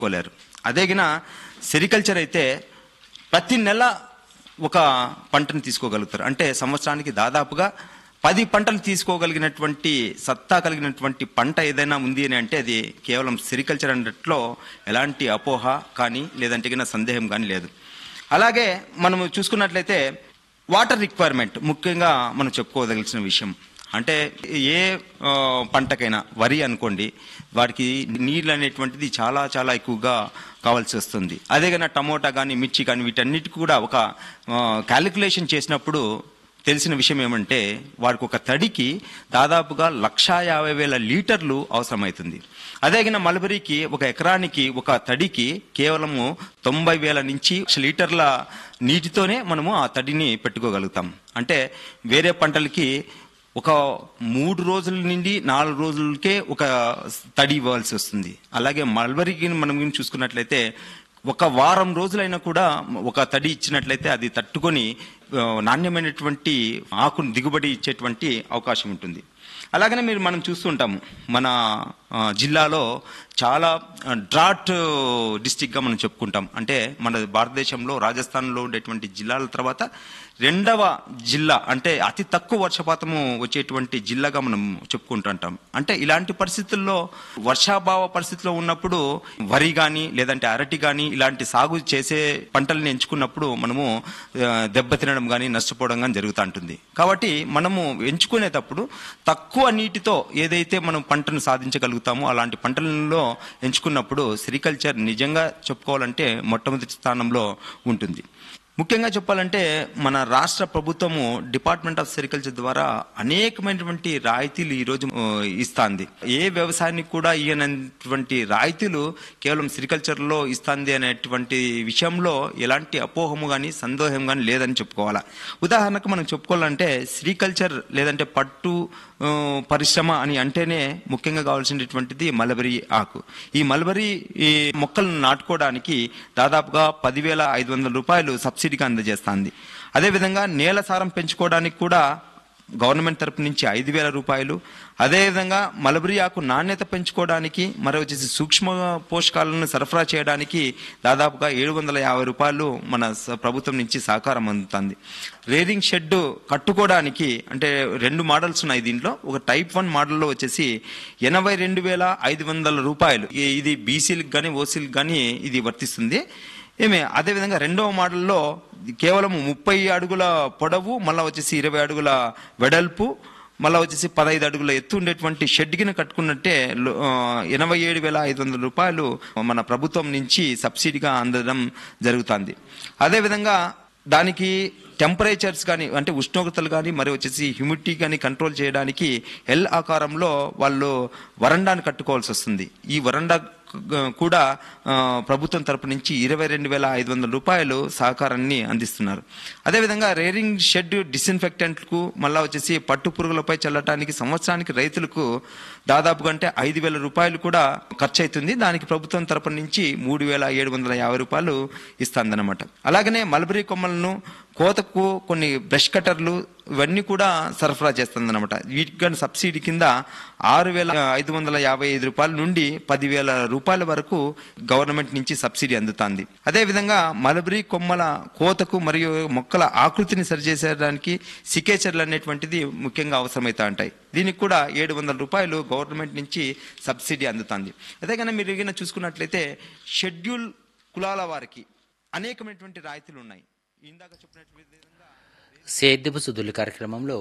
కోలేరు అదేగిన sericulture అయితే ప్రతి నెల ఒక పంటను తీసుకోగలుగుతారు అంటే సంవత్సరానికి దాదాపుగా పది పంటలు తీసుకోగలిగినటువంటి సత్తా కలిగినటువంటి పంట ఏదైనా ఉంది అని అంటే అది కేవలం సెరికల్చర్ అన్నట్లో ఎలాంటి అపోహ కానీ లేదంటే గిన సందేహం కానీ లేదు అలాగే మనము చూసుకున్నట్లయితే వాటర్ రిక్వైర్మెంట్ ముఖ్యంగా మనం చెప్పుకోదలిసిన విషయం అంటే ఏ ఆ, పంటకైనా వరి అనుకోండి వాటికి నీళ్ళు అనేటువంటిది చాలా చాలా ఎక్కువగా కావాల్సి వస్తుంది అదే కన్నా టమోటా కానీ మిర్చి కానీ వీటన్నిటికి కూడా ఒక క్యాలిక్యులేషన్ చేసినప్పుడు తెలిసిన విషయం ఏమంటే వారికి ఒక తడికి దాదాపుగా లక్షా యాభై వేల లీటర్లు అవసరమవుతుంది అదే గిన మల్బరీకి ఒక ఎకరానికి ఒక తడికి కేవలము తొంభై వేల నుంచి లక్ష లీటర్ల నీటితోనే మనము ఆ తడిని పెట్టుకోగలుగుతాం అంటే వేరే పంటలకి ఒక మూడు రోజుల నుండి నాలుగు రోజులకే ఒక తడి ఇవ్వాల్సి వస్తుంది అలాగే మల్బరీకి మనం గిన చూసుకున్నట్లయితే ఒక వారం రోజులైనా కూడా ఒక తడి ఇచ్చినట్లయితే అది తట్టుకొని ఆ, నాణ్యమైనటువంటి ఆకును దిగుబడి ఇచ్చేటువంటి అవకాశం ఉంటుంది అలాగనే మీరు మనం చూస్తుంటాము మన ఆ, జిల్లాలో చాలా డ్రాట్ డిస్టిక్గా మనం చెప్పుకుంటాం అంటే మన భారతదేశంలో రాజస్థాన్లో ఉండేటువంటి జిల్లాల తర్వాత రెండవ జిల్లా అంటే అతి తక్కువ వర్షపాతము వచ్చేటువంటి జిల్లాగా మనం చెప్పుకుంటుంటాం అంటే ఇలాంటి పరిస్థితుల్లో వర్షాభావ పరిస్థితిలో ఉన్నప్పుడు వరి కానీ లేదంటే అరటి కానీ ఇలాంటి సాగు చేసే పంటల్ని ఎంచుకున్నప్పుడు మనము ఆ, దెబ్బతినడం కానీ నష్టపోవడం కానీ జరుగుతూ ఉంటుంది కాబట్టి మనము ఎంచుకునేటప్పుడు తక్కువ నీటితో ఏదైతే మనం పంటను సాధించగలుగుతామో అలాంటి పంటలలో ఎంచుకున్నప్పుడు సెరికల్చర్ నిజంగా చెప్పుకోవాలంటే మొట్టమొదటి స్థానంలో ఉంటుంది ముఖ్యంగా చెప్పాలంటే మన రాష్ట్ర ప్రభుత్వము డిపార్ట్మెంట్ ఆఫ్ సెరికల్చర్ ద్వారా అనేకమైనటువంటి రాయితీలు ఈరోజు ఆ, ఇస్తాంది ఏ వ్యవసాయానికి కూడా ఇయ్యనటువంటి రాయితీలు కేవలం సెరికల్చర్లో ఇస్తాంది అనేటువంటి విషయంలో ఎలాంటి అపోహము కానీ సందేహం కానీ లేదని చెప్పుకోవాలా ఉదాహరణకు మనం చెప్పుకోవాలంటే సెరికల్చర్ లేదంటే పట్టు ఆ, పరిశ్రమ అని అంటేనే ముఖ్యంగా కావాల్సినటువంటిది మలబరీ ఆకు ఈ మలబరీ ఈ మొక్కలను నాటుకోవడానికి దాదాపుగా పదివేల ఐదు వందల రూపాయలు సబ్సిడీగా అందజేస్తుంది అదేవిధంగా నేల సారం పెంచుకోవడానికి కూడా గవర్నమెంట్ తరపు నుంచి ఐదు వేల రూపాయలు అదేవిధంగా మలబరీ ఆకు నాణ్యత పెంచుకోవడానికి మరి వచ్చేసి సూక్ష్మ పోషకాలను సరఫరా చేయడానికి దాదాపుగా ఏడు వందల యాభై రూపాయలు మన స- ప్రభుత్వం నుంచి సహకారం అందుతుంది రేరింగ్ షెడ్ కట్టుకోవడానికి అంటే రెండు మోడల్స్ ఉన్నాయి దీంట్లో ఒక టైప్ వన్ మోడల్లో వచ్చేసి ఎనభై రెండు వేల ఐదు వందల రూపాయలు ఈ- ఇది బీసీలకు కానీ ఓసీలకు కానీ ఇది వర్తిస్తుంది ఏమే అదేవిధంగా రెండవ మోడల్లో కేవలం ముప్పై అడుగుల పొడవు మళ్ళీ వచ్చేసి ఇరవై అడుగుల వెడల్పు మళ్ళీ వచ్చేసి పదహైదు అడుగుల ఎత్తు ఉండేటువంటి షెడ్ కింద కట్టుకున్నట్టే లో- ఆ, ఎనభై ఏడు వేల ఐదు వందల రూపాయలు మన ప్రభుత్వం నుంచి సబ్సిడీగా అందడం జరుగుతుంది అదేవిధంగా దానికి టెంపరేచర్స్ కానీ అంటే ఉష్ణోగ్రతలు కానీ మరి వచ్చేసి హ్యూమిడిటీ కానీ కంట్రోల్ చేయడానికి ఎల్ ఆకారంలో వాళ్ళు వరండాను కట్టుకోవాల్సి వస్తుంది ఈ వరండా క- కూడా ఆ, ప్రభుత్వం తరపు నుంచి ఇరవై రెండు వేల ఐదు వందల రూపాయలు సహకారాన్ని అందిస్తున్నారు అదేవిధంగా రేరింగ్ షెడ్ డిస్ఇన్ఫెక్టెంట్లకు మళ్ళా వచ్చేసి పట్టు పురుగులపై చల్లటానికి సంవత్సరానికి రైతులకు దాదాపుగా అంటే ఐదు వేల రూపాయలు కూడా ఖర్చు అవుతుంది దానికి ప్రభుత్వం తరపు నుంచి మూడు వేల ఏడు వందల యాభై రూపాయలు ఇస్తుందన్నమాట అలాగనే మల్బరీ కొమ్మలను కోతకు కొన్ని బ్రష్ కట్టర్లు ఇవన్నీ కూడా సరఫరా చేస్తుందన్నమాట వీటికి కానీ సబ్సిడీ కింద ఆరు వేల ఐదు వందల యాభై ఐదు రూపాయల నుండి పదివేల రూపాయల వరకు గవర్నమెంట్ నుంచి సబ్సిడీ అందుతుంది అదేవిధంగా మలబరీ కొమ్మల కోతకు మరియు మొక్కల ఆకృతిని సరిచేసేయడానికి సికేచర్లు అనేటువంటిది ముఖ్యంగా అవసరమవుతా ఉంటాయి దీనికి కూడా ఏడు వందల రూపాయలు గవర్నమెంట్ నుంచి సబ్సిడీ అందుతుంది అదే కన్నా మీరు ఏదైనా చూసుకున్నట్లయితే షెడ్యూల్ కులాల వారికి అనేకమైనటువంటి రాయితీలు ఉన్నాయి ఇందాక చెప్పినట్టు విధంగా సేద్యపు సుదులు కార్యక్రమంలో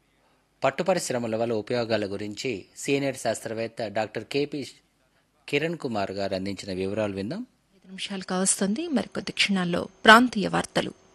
పట్టు పరిశ్రమల వల్ల ఉపయోగాల గురించి సీనియర్ శాస్త్రవేత్త డాక్టర్ కేపీ కిరణ్ కుమార్ గారు అందించిన వివరాలు విందాం ఐదు నిమిషాలు కావస్తుంది మరికొద్ది క్షణాల్లో ప్రాంతీయ వార్తలు